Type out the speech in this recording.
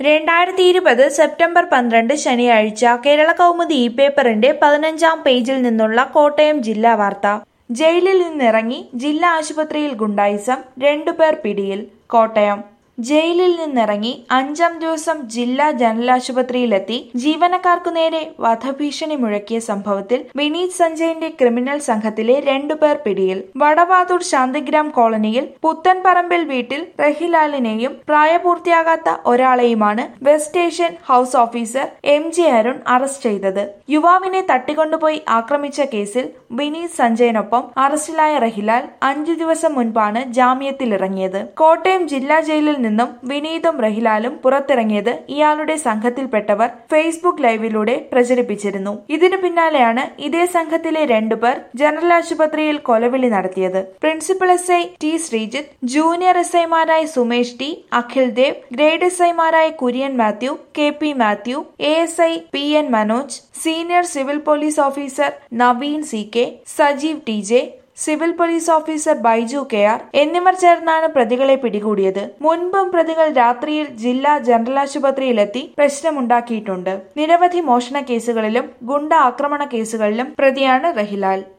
രണ്ടായിരത്തി ഇരുപത് സെപ്റ്റംബർ പന്ത്രണ്ട് ശനിയാഴ്ച കേരള കൗമുദി ഇ പേപ്പറിന്റെ പതിനഞ്ചാം പേജിൽ നിന്നുള്ള കോട്ടയം ജില്ലാ വാർത്ത ജയിലിൽ നിന്നിറങ്ങി ജില്ലാ ആശുപത്രിയിൽ ഗുണ്ടായിസം രണ്ടുപേർ പിടിയിൽ കോട്ടയം ജയിലിൽ നിന്നിറങ്ങി അഞ്ചാം ദിവസം ജില്ലാ ജനറൽ ആശുപത്രിയിലെത്തി ജീവനക്കാർക്കു നേരെ വധഭീഷണി മുഴക്കിയ സംഭവത്തിൽ വിനീത് സഞ്ജയന്റെ ക്രിമിനൽ സംഘത്തിലെ രണ്ടുപേർ പിടിയിൽ വടവാതൂർ ശാന്തിഗ്രാം കോളനിയിൽ പുത്തൻപറമ്പിൽ വീട്ടിൽ റഹിലാലിനെയും പ്രായപൂർത്തിയാകാത്ത ഒരാളെയുമാണ് west station house officer M J Arun arrest ചെയ്തത് യുവാവിനെ തട്ടിക്കൊണ്ടുപോയി ആക്രമിച്ച കേസിൽ വിനീത് സഞ്ജയനൊപ്പം അറസ്റ്റിലായ റഹിലാൽ അഞ്ചു ദിവസം മുൻപാണ് ജാമ്യത്തിലിറങ്ങിയത് കോട്ടയം ജില്ലാ ജയിലിൽ നിന്നും വിനീതും റഹിലാലും പുറത്തിറങ്ങിയത് ഇയാളുടെ സംഘത്തിൽപ്പെട്ടവർ ഫേസ്ബുക്ക് ലൈവിലൂടെ പ്രചരിപ്പിച്ചിരുന്നു ഇതിനു പിന്നാലെയാണ് ഇതേ സംഘത്തിലെ രണ്ടുപേർ ജനറൽ ആശുപത്രിയിൽ കൊലവിളി നടത്തിയത് principal S I T Sreejith junior S ഐമാരായ Sumesh T Akhil Dev grade S ഐമാരായ Kurian Mathew K P Mathew A S I P N Manoj senior civil police officer Naveen C K Sajeev T J civil police officer Baiju K R എന്നിവർ ചേർന്നാണ് പ്രതികളെ പിടികൂടിയത് മുൻപും പ്രതികൾ രാത്രിയിൽ ജില്ലാ ജനറൽ ആശുപത്രിയിലെത്തി പ്രശ്നമുണ്ടാക്കിയിട്ടുണ്ട് നിരവധി മോഷണ കേസുകളിലും ഗുണ്ട ആക്രമണ കേസുകളിലും പ്രതിയാണ് റഹിലാൽ